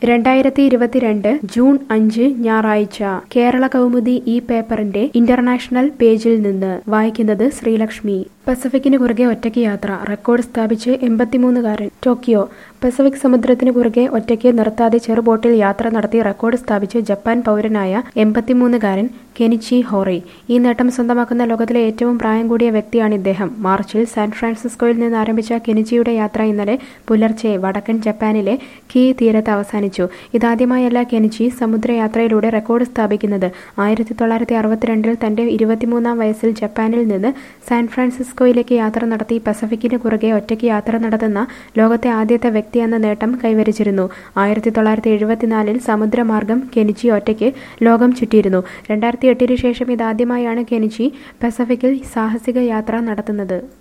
രണ്ടായിരത്തി ഇരുപത്തിരണ്ട് ജൂൺ അഞ്ച് ഞായറാഴ്ച കേരള കൗമുദി ഈ പേപ്പറിന്റെ ഇന്റർനാഷണൽ പേജിൽ നിന്ന് വായിക്കുന്നത് ശ്രീലക്ഷ്മി പസഫിക്കിന് കുറുകെ ഒറ്റയ്ക്ക് യാത്ര റെക്കോർഡ് സ്ഥാപിച്ച് എൺപത്തിമൂന്നുകാരൻ ടോക്കിയോ പസഫിക് സമുദ്രത്തിന് കുറുകെ ഒറ്റയ്ക്ക് നിർത്താതെ ചെറുബോട്ടിൽ യാത്ര നടത്തി റെക്കോർഡ് സ്ഥാപിച്ച് ജപ്പാൻ പൗരനായ എൺപത്തിമൂന്നുകാരൻ കെനിച്ചി ഹോറി ഈ നേട്ടം സ്വന്തമാക്കുന്ന ലോകത്തിലെ ഏറ്റവും പ്രായം കൂടിയ വ്യക്തിയാണ് ഇദ്ദേഹം മാർച്ചിൽ സാൻ ഫ്രാൻസിസ്കോയിൽ നിന്ന് ആരംഭിച്ച കെനിച്ചിയുടെ യാത്ര ഇന്നലെ പുലർച്ചെ വടക്കൻ ജപ്പാനിലെ കീ തീരത്ത് അവസാനിച്ചു ഇതാദ്യമായല്ല കെനിച്ചി സമുദ്രയാത്രയിലൂടെ റെക്കോർഡ് സ്ഥാപിക്കുന്നത് ആയിരത്തി തൊള്ളായിരത്തി അറുപത്തിരണ്ടിൽ തന്റെ ഇരുപത്തിമൂന്നാം വയസ്സിൽ ജപ്പാനിൽ നിന്ന് സാൻ ഫ്രാൻസിസ്കോയിലേക്ക് യാത്ര നടത്തി പസഫിക്കിന് കുറുകെ ഒറ്റയ്ക്ക് യാത്ര നടത്തുന്ന ലോകത്തെ ആദ്യത്തെ വ്യക്തി എന്ന നേട്ടം കൈവരിച്ചിരുന്നു ആയിരത്തി തൊള്ളായിരത്തി എഴുപത്തിനാലിൽ സമുദ്രമാർഗം കെനിച്ചി ഒറ്റയ്ക്ക് ലോകം ചുറ്റിയിരുന്നു രണ്ടായിരത്തി എട്ടിന് ശേഷം ഇതാദ്യമായാണ് കെനിച്ചി പസഫിക്കിൽ സാഹസിക യാത്ര നടത്തുന്നത്